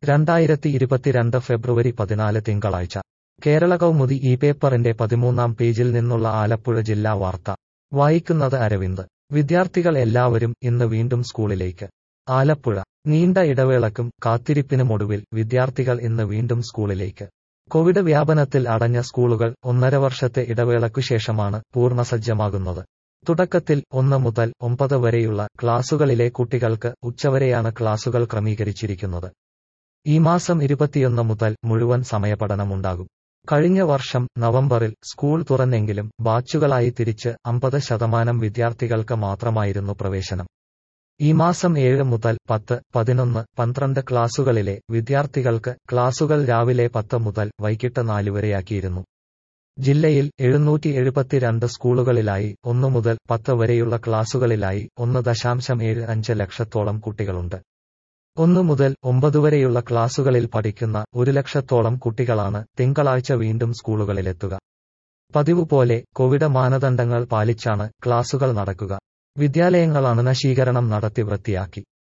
രണ്ടായിരത്തി ഇരുപത്തിരണ്ട് ഫെബ്രുവരി പതിനാല് തിങ്കളാഴ്ച കേരള കൗമുദി ഈ പേപ്പറിന്റെ പതിമൂന്നാം പേജിൽ നിന്നുള്ള ആലപ്പുഴ ജില്ലാ വാർത്ത വായിക്കുന്നത് അരവിന്ദ് വിദ്യാർത്ഥികൾ എല്ലാവരും ഇന്ന് വീണ്ടും സ്കൂളിലേക്ക് ആലപ്പുഴ നീണ്ട ഇടവേളക്കും കാത്തിരിപ്പിനുമൊടുവിൽ വിദ്യാർത്ഥികൾ ഇന്ന് വീണ്ടും സ്കൂളിലേക്ക് കോവിഡ് വ്യാപനത്തിൽ അടഞ്ഞ സ്കൂളുകൾ ഒന്നര വർഷത്തെ ഇടവേളയ്ക്കുശേഷമാണ് പൂർണ്ണസജ്ജമാകുന്നത് തുടക്കത്തിൽ ഒന്ന് മുതൽ ഒമ്പത് വരെയുള്ള ക്ലാസുകളിലെ കുട്ടികൾക്ക് ഉച്ചവരെയാണ് ക്ലാസുകൾ ക്രമീകരിച്ചിരിക്കുന്നത് ഈ മാസം ഇരുപത്തിയൊന്ന് മുതൽ മുഴുവൻ സമയപഠനമുണ്ടാകും കഴിഞ്ഞ വർഷം നവംബറിൽ സ്കൂൾ തുറന്നെങ്കിലും ബാച്ചുകളായി തിരിച്ച് അമ്പത് ശതമാനം വിദ്യാർത്ഥികൾക്ക് മാത്രമായിരുന്നു പ്രവേശനം ഈ മാസം ഏഴ് മുതൽ പത്ത് പതിനൊന്ന് പന്ത്രണ്ട് ക്ലാസുകളിലെ വിദ്യാർത്ഥികൾക്ക് ക്ലാസുകൾ രാവിലെ പത്ത് മുതൽ വൈകിട്ട് നാല് വരെയാക്കിയിരുന്നു ജില്ലയിൽ എഴുന്നൂറ്റി എഴുപത്തിരണ്ട് സ്കൂളുകളിലായി ഒന്നു മുതൽ പത്ത് വരെയുള്ള ക്ലാസുകളിലായി ഒന്ന് ദശാംശം ഏഴ് അഞ്ച് ലക്ഷത്തോളം കുട്ടികളുണ്ട് ഒന്നു മുതൽ ഒമ്പത് വരെയുള്ള ക്ലാസുകളിൽ പഠിക്കുന്ന ഒരു ലക്ഷത്തോളം കുട്ടികളാണ് തിങ്കളാഴ്ച വീണ്ടും സ്കൂളുകളിലെത്തുക പതിവ് പോലെ കോവിഡ് മാനദണ്ഡങ്ങൾ പാലിച്ചാണ് ക്ലാസുകൾ നടക്കുക വിദ്യാലയങ്ങൾ അണുനശീകരണം നടത്തി വൃത്തിയാക്കി